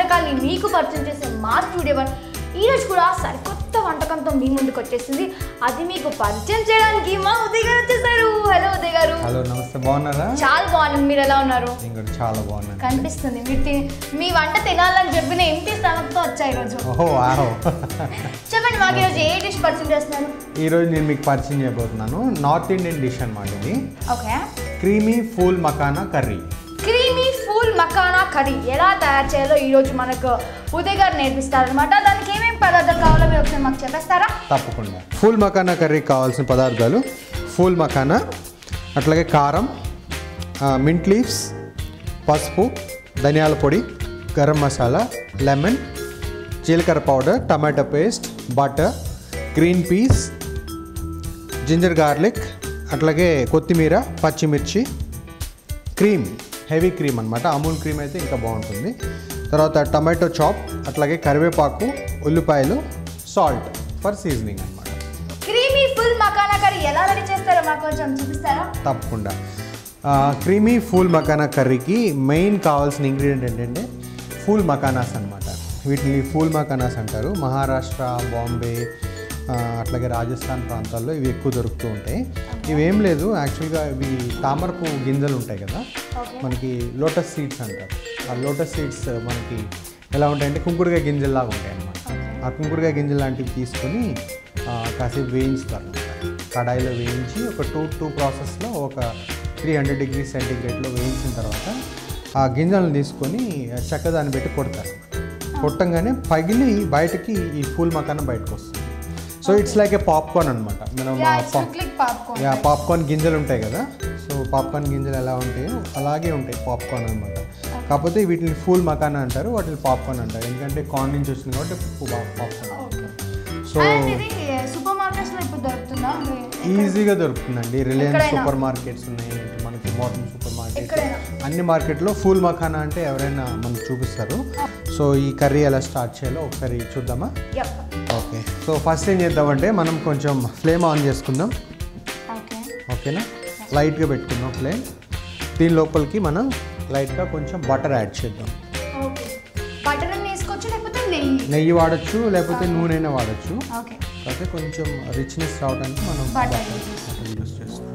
వంటకాల్ని మీకు పరిచయం చేసే మా స్టూడియో వన్ ఈరోజు కూడా సరికొత్త వంటకంతో మీ ముందుకు వచ్చేసింది అది మీకు పరిచయం చేయడానికి మా ఉదయ్ గారు వచ్చేసారు హలో ఉదయ్ గారు హలో నమస్తే బాగున్నారా చాలా బాగున్నాను మీరు ఎలా ఉన్నారు నేను కూడా చాలా బాగున్నాను కనిపిస్తుంది మీరు తి- మీ వంట తినాలని చెప్పిన ఎంటీ స్థానంతో వచ్చాయి ఈరోజు ఓహో వాహో చెప్పండి మాకు ఈరోజు ఏ డిష్ పరిచయం చేస్తున్నారు ఈరోజు నేను మీకు పరిచయం చేయబోతున్నాను నార్త్ ఇండియన్ డిష్ అనమాట ఇది okay creamy phool makhana curry creamy phool makhana curry ఎలా తయారు చేయాలో ఈరోజు మనకు ఉదయ్ గారు నేర్పిస్తారనమాట దానికి ఏమేమి పదార్థాలు కావాలో మీరు ఒకసారి మాకు చెప్పేస్తారా తప్పకుండా ఫూల్ మకానా కర్రీకి కావాల్సిన పదార్థాలు ఫూల్ మకానా అట్లాగే కారం ఆ, మింట్ లీవ్స్ పసుపు ధనియాల పొడి గరం మసాలా లెమన్ జీలకర్ర powder tomato paste butter green peas ginger garlic అట్లాగే కొత్తిమీర పచ్చిమిర్చి క్రీమ్ హెవీ క్రీమ్ అనమాట అమూల్ క్రీమ్ అయితే ఇంకా బాగుంటుంది తర్వాత టమాటో చాప్ అట్లాగే కరివేపాకు ఉల్లిపాయలు సాల్ట్ ఫర్ సీజనింగ్ అనమాట క్రీమీ ఫుల్ మకానా కర్రీ ఎలా రెడీ చేస్తారో మాకు కొంచెం చూపిస్తారా తప్పకుండా క్రీమీ ఫూల్ మకానా కర్రీకి మెయిన్ కావాల్సిన ఇంగ్రీడియంట్ ఏంటంటే ఫూల్ మకానాస్ అనమాట వీటిని ఫూల్ మకానాస్ అంటారు మహారాష్ట్ర బాంబే ఆ, అట్లాగే రాజస్థాన్ ప్రాంతాల్లో ఇవి ఎక్కువ దొరుకుతూ ఉంటాయి ఇవి ఏం లేదు యాక్చువల్గా ఇవి తామరపు గింజలు ఉంటాయి కదా ఓకే మనకి లోటస్ సీడ్స్ అంటారు ఆ లోటస్ సీడ్స్ మనకి ఎలా ఉంటాయంటే కుంకుడుగా గింజల్లాగా ఉంటాయి అన్నమాట ఆ కుంకుడుగా గింజలు లాంటివి తీసుకొని ఆ, కాసేపు వేయించుతారు కడాయిలో వేయించి ఒక టూ టూ ప్రాసెస్లో ఒక త్రీ హండ్రెడ్ డిగ్రీ సెంటిగ్రేడ్లో వేయించిన తర్వాత ఆ గింజలను తీసుకొని చక్కదాన్ని పెట్టి కొడతారు కొట్టంగానే పగిలి బయటకి ఈ ఫూల్ మకానం బయటకు వస్తుంది so it's like a popcorn అనమాట మనం yeah ah it's pop- click popcorn yeah popcorn గింజలు ఉంటాయి కదా సో పాప్కార్న్ గింజలు ఎలా ఉంటాయో అలాగే ఉంటాయి పాప్కార్న్ అనమాట కాకపోతే వీటిని ఫూల్ మకానా అంటారు వాటిని పాప్కార్న్ అంటారు ఎందుకంటే కార్న్ నుంచి వచ్చింది కాబట్టి పాప్కార్న్ ఓకే సో అండ్ ఇది సూపర్ మార్కెట్స్ లో ఇప్పుడు దొరుకుతుందా ఈజీగా దొరుకుతుందండి రిలయన్స్ ఎక్కడైనా? సూపర్ మార్కెట్స్ ఉన్నాయి మనకి మోడర్న్ సూపర్ మార్కెట్ ఎక్కడైనా అన్ని మార్కెట్లో ఫూల్ మఖానా అంటే ఎవరైనా మనకు చూపిస్తారు సో ఈ కర్రీ ఎలా స్టార్ట్ చేయాలో ఒకసారి చూద్దామా యప్ ఓకే సో ఫస్ట్ ఏం చేద్దామంటే మనం కొంచెం ఫ్లేమ్ ఆన్ చేసుకుందాం ఓకే ఓకేనా లైట్గా పెట్టుకుందాం ఫ్లేమ్ దీని లోపలికి మనం లైట్గా కొంచెం బటర్ యాడ్ చేద్దాం ఓకే బటర్ అని వేసుకోవచ్చు లేకపోతే నెయ్యి నెయ్యి వాడచ్చు లేకపోతే నూనె వాడచ్చు ఓకే కాకపోతే కొంచెం రిచ్నెస్ రావడానికి మనం Butter బటర్ యూస్ చేస్తాం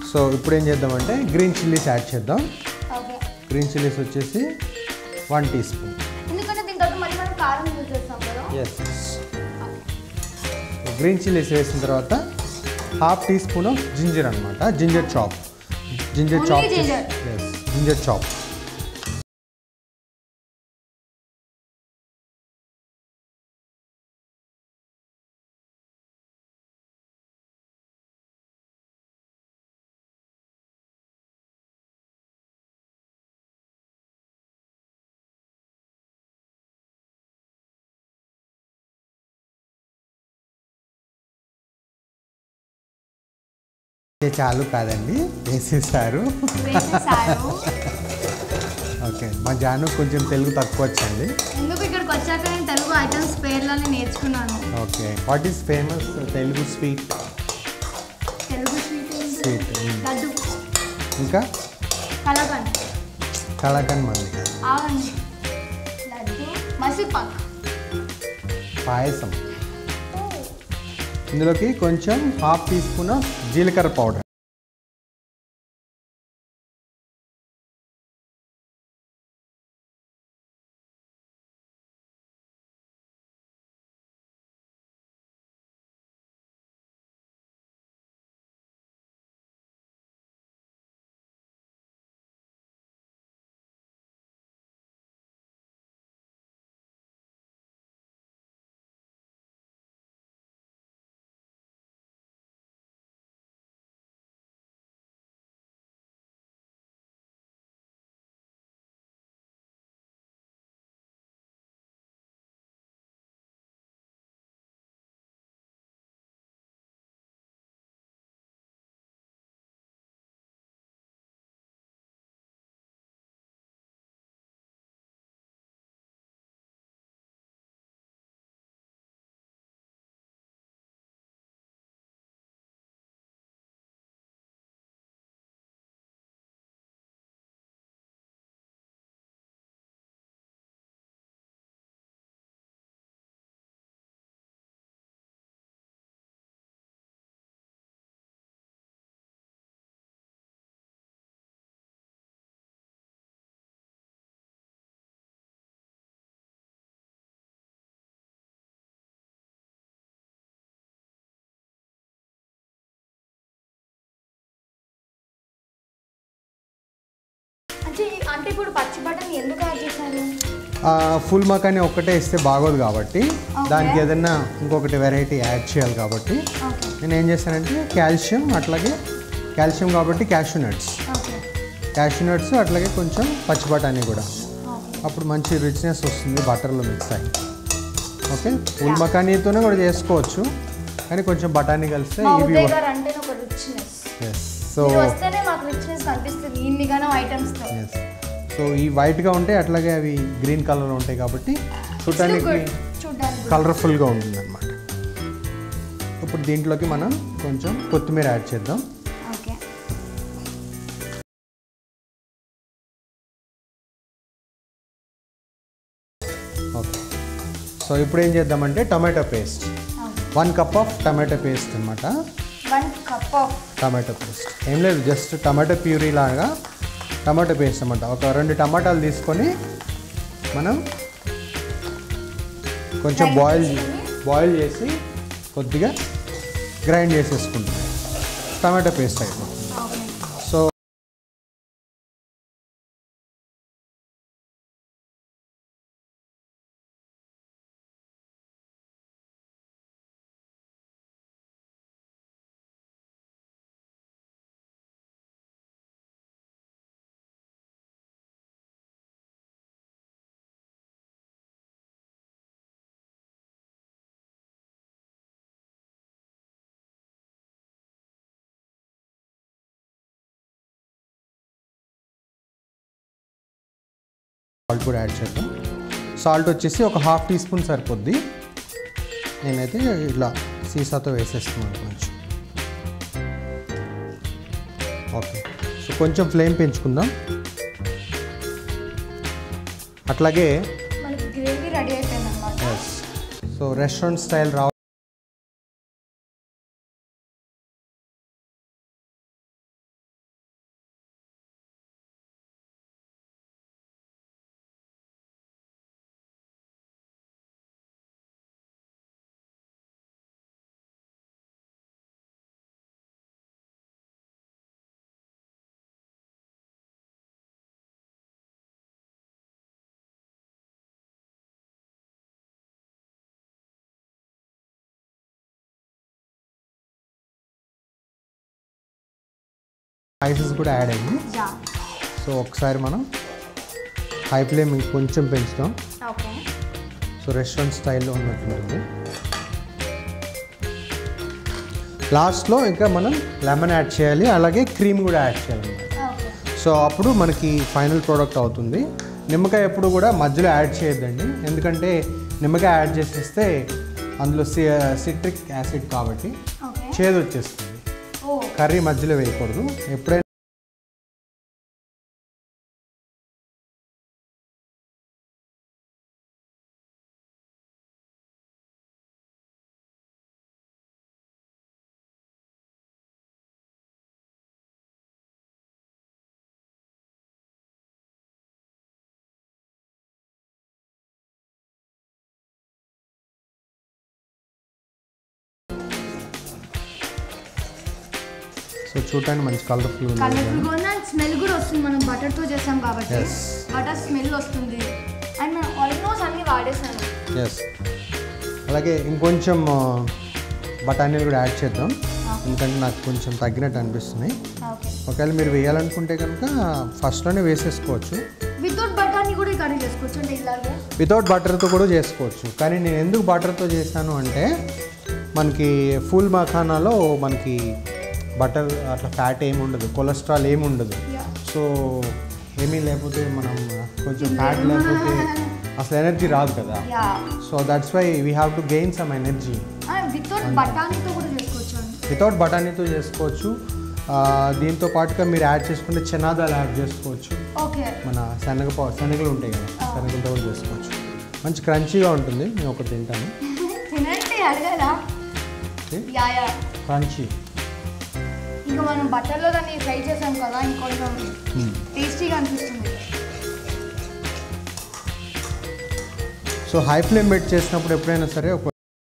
సో ఇప్పుడు ఏం చేద్దామంటే గ్రీన్ చిల్లీస్ యాడ్ చేద్దాం ఓకే గ్రీన్ చిల్లీస్ వచ్చేసి వన్ టీ స్పూన్ ఎందుకంటే దీని తర్వాత మళ్ళీ మనం కారం యూజ్ చేస్తాం కదా ఎస్ గ్రీన్ చిల్లీస్ వేసిన తర్వాత half teaspoon of ginger అనమాట ginger chop ginger Only chop ginger. Yes ginger chop ఇది చాలు కాదండి వేసేసారు వేసేసారు ఓకే మా జాను కొంచెం తెలుగు తక్కువ వచ్చండి ఎందుకు ఇక్కడికి వచ్చాక నేను తెలుగు ఐటమ్స్ పేర్లని నేర్చుకున్నాను okay what is famous Telugu sweet Telugu sweet Sweet, mm. Laddu ఇంకా కలకండ్ కళాకన్ మంది ఆవండి లడ్డు మసిపాక్ పాయసం ఇందులోకి కొంచెం హాఫ్ టీ స్పూన్ ఆఫ్ జీలకర్ర పౌడర్ అంటే అంటే ఇప్పుడు పచ్చి బటన్ ఎందుకు యాడ్ చేశారు ఫుల్ మకాని ఒక్కటే ఇస్తే బాగోదు కాబట్టి Okay. దానికి ఏదైనా ఇంకొకటి వెరైటీ యాడ్ చేయాలి కాబట్టి ఓకే నేను ఏం చేశానంటే కాల్షియం అట్లాగే కాల్షియం కాబట్టి cashew nuts okay cashew nuts అట్లాగే కొంచెం పచ్చి బఠానీ కూడా ఓకే అప్పుడు మంచి రిచ్నెస్ వస్తుంది బటర్లో మిక్స్ అయ్యి ఓకే ఫుల్ మకానీతోనే కూడా చేసుకోవచ్చు కానీ కొంచెం బఠానీ కలిస్తే మా ఇవి ఉదయ్ గారు అంటే ఒక రిచ్నెస్ సో మీరు వస్తేనే మాకు రిచ్నెస్ కనిపిస్తుంది ఇన్నిగానో ఐటమ్స్తో ఎస్ సో ఈ వైట్గా ఉంటాయి అట్లాగే అవి గ్రీన్ కలర్లో ఉంటాయి కాబట్టి చూడటానికి చూడ్డానికి కలర్ఫుల్గా ఉంటుంది అనమాట ఇప్పుడు దీంట్లోకి మనం కొంచెం కొత్తిమీర యాడ్ చేద్దాం ఓకే ఓకే సో ఇప్పుడు ఏం చేద్దామంటే tomato paste one cup of tomato paste అనమాట one cup of tomato paste ఏం లేదు జస్ట్ టమాటో ప్యూరీ లాగా టమాటో పేస్ట్ అనమాట ఒక రెండు టమాటాలు తీసుకొని మనం కొంచెం Grind బాయిల్ చేసుకొని? బాయిల్ చేసి కొద్దిగా గ్రైండ్ చేసేసుకుంటాం టమాటో పేస్ట్ అయిపోతుంది ఓకే సో సాల్ట్ కూడా యాడ్ చేద్దాం సాల్ట్ వచ్చేసి ఒక హాఫ్ టీ స్పూన్ సరిపోద్ది నేనైతే ఇట్లా సీసాతో వేసేస్తున్నాను కొంచెం ఓకే సో కొంచెం ఫ్లేమ్ పెంచుకుందాం అట్లాగే మనకి గ్రేవీ రెడీ అయిపోయింది అనమాట ఎస్ సో రెస్టారెంట్ స్టైల్ రావాలి స్పైసెస్ కూడా యాడ్ అయింది యా సో ఒకసారి మనం హై ఫ్లేమ్ కొంచెం పెంచుతాం ఓకే సో రెస్టారెంట్ స్టైల్లో ఉన్నట్టుంటుంది లాస్ట్లో ఇంకా మనం లెమన్ యాడ్ చేయాలి అలాగే క్రీమ్ కూడా యాడ్ చేయాలి ఓకే సో అప్పుడు మనకి ఫైనల్ ప్రోడక్ట్ అవుతుంది నిమ్మకాయ ఎప్పుడు కూడా మధ్యలో యాడ్ చేయొద్దండి ఎందుకంటే నిమ్మకాయ యాడ్ చేసేస్తే అందులో సిట్రిక్ యాసిడ్ కాబట్టి ఓకే చేదు వచ్చేస్తుంది ఓ కర్రీ మధ్యలో వేయకూడదు ఎప్పుడైనా సో చూడటానికి మంచి కలర్ఫుల్ ఉంది కలర్ఫుల్ గా ఉంది అండ్ స్మెల్ కూడా వస్తుంది మనం బటర్ తో చేసాం కాబట్టి Yes. బటర్ స్మెల్ వస్తుంది అండ్ మనం ఆల్మోస్ట్ అన్ని వాడేసాను ఎస్ అలాగే ఇంకొంచెం ఆ, బఠానీలు కూడా యాడ్ చేద్దాం ఎందుకంటే నాకు కొంచెం తగ్గినట్టు అనిపిస్తున్నాయి ఓకే ఒకవేళ మీరు వేయాలనుకుంటే కనుక ఫస్ట్లోనే వేసేసుకోవచ్చు వితౌట్ బటానీ కూడా ఈ కర్రీ చేసుకోవచ్చు అంటే ఇలాగే వితౌట్ బటర్తో కూడా చేసుకోవచ్చు కానీ నేను ఎందుకు బటర్తో చేశాను అంటే మనకి ఫుల్ మఖానాలో మనకి బటర్ అట్లా ఫ్యాట్ ఏమి ఉండదు కొలెస్ట్రాల్ ఏమి ఉండదు యా సో ఏమీ లేకపోతే మనం కొంచెం ఫ్యాట్ లేకపోతే అసలు ఎనర్జీ రాదు కదా yeah so that's why we have to gain some energy without బటానీతో కూడా చేసుకోవచ్చు అండి వితౌట్ బఠానీతో చేసుకోవచ్చు ఆ, దీంతో పాటుగా మీరు యాడ్ చేసుకుంటే చనాదాలు యాడ్ చేసుకోవచ్చు ఓకే మన శనగ పౌ శనగలు ఉంటాయి కదా శనగలతో కూడా చేసుకోవచ్చు మంచి క్రంచీగా ఉంటుంది నేను ఒకటి తింటాను తినండి అడగదా యా యా క్రంచీ ఇంకా మనం బటర్లో దాన్ని ఫ్రై చేసాం కదా ఇంకొంచెం టేస్టీగా అనిపిస్తుంది సో హై ఫ్లేమ్ పెట్టి చేసినప్పుడు ఎప్పుడైనా సరే ఒక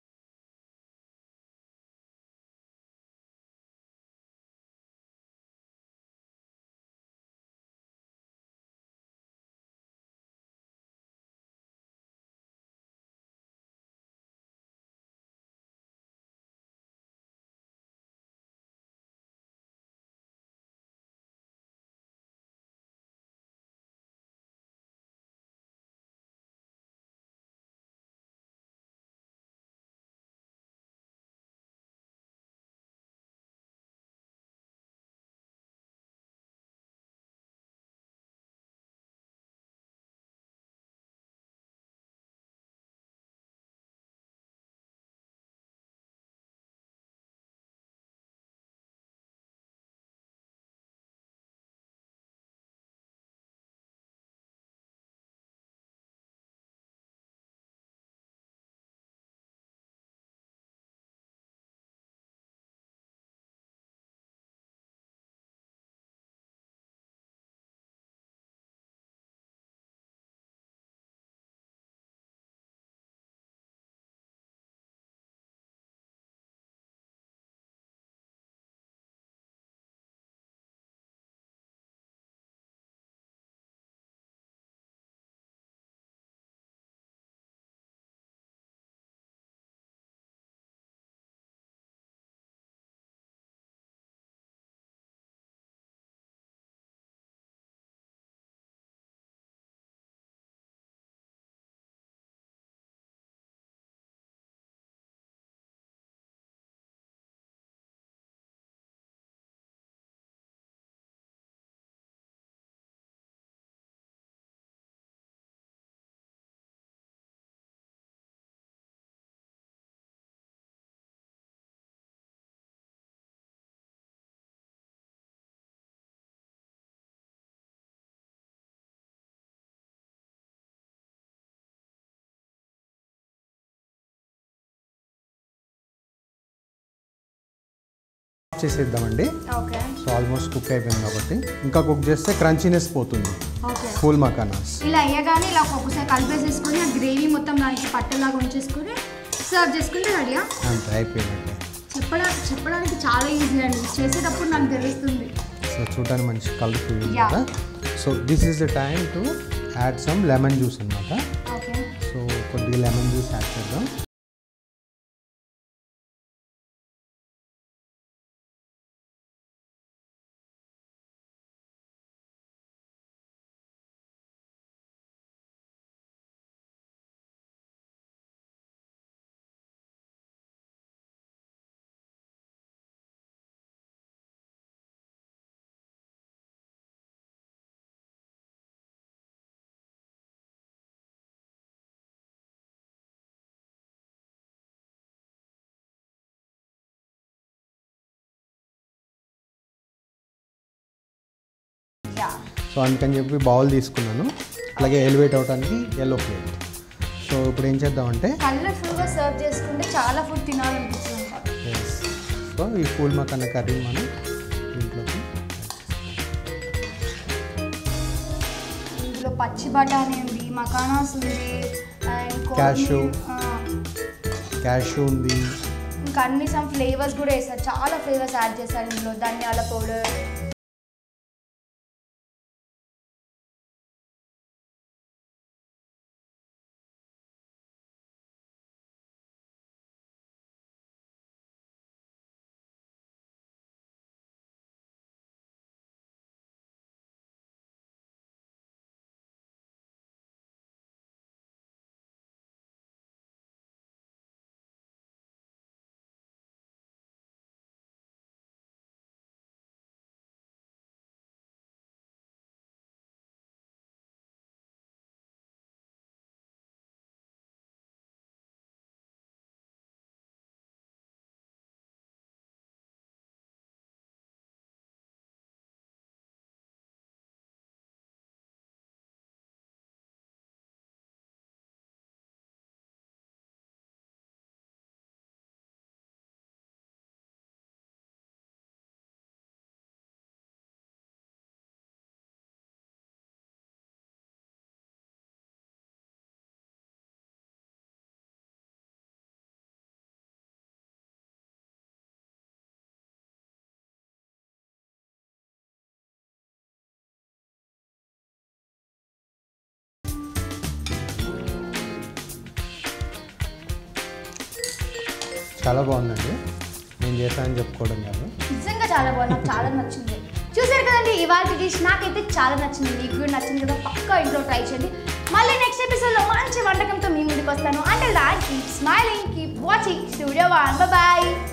ఆఫ్ చేసేద్దామండి ఓకే సో ఆల్మోస్ట్ కుక్ అయిపోయింది కాబట్టి ఇంకా కుక్ చేస్తే క్రంచీనెస్ పోతుంది ఓకే ఫుల్ మకానాస్ ఇలా అయ్యగానే ఇలా ఒక్కొక్కసారి కలిపేసేసుకొని ఆ గ్రేవీ మొత్తం దానికి పట్టేలాగా ఉంచేసుకొని సర్వ్ చేసుకుంటే రెడీయా అంతే అయిపోయినట్టే చెప్పడానికి చెప్పడానికి చాలా ఈజీ అండి చేసేటప్పుడు నాకు తెలుస్తుంది సో చూడటానికి మంచి కలర్ఫుల్ ఉంది Yeah. కదా so this is the time to add some lemon juice అనమాట ఓకే సో కొద్దిగా లెమన్ జ్యూస్ యాడ్ చేద్దాం యా సో అందుకని చెప్పి బౌల్ తీసుకున్నాను అలాగే ఎలివేట్ అవడానికి ఎల్లో ప్లేట్ సో ఇప్పుడు ఏం చేద్దామంటే కలర్ఫుల్గా సర్వ్ చేసుకుంటే చాలా ఫుడ్ తినాలనిపిస్తుంది అనమాట yes. సో ఈ ఫూల్ మకాన కర్రీ మనం దీంట్లోకి ఇందులో పచ్చి బఠానీ ఉంది మకానాస్ ఉంది అండ్ Cashew. క్యాషూ ఉంది ఇంకా అన్ని సమ్ ఫ్లేవర్స్ కూడా వేస్తారు చాలా ఫ్లేవర్స్ యాడ్ చేస్తారు ఇందులో ధనియాల పౌడర్ చాలా బాగుందండి నేను చేశానని చెప్పుకోవడం కాదు నిజంగా చాలా బాగుంది నాకు చాలా నచ్చింది చూసారు కదండి ఇవాళ డిష్ నాకైతే చాలా నచ్చింది మీకు కూడా నచ్చింది కదా పక్కా ఇంట్లో ట్రై చేయండి మళ్ళీ నెక్స్ట్ ఎపిసోడ్లో మంచి వంటకంతో మీ ముందుకు వస్తాను అంటే that keep smiling keep watching studio one bye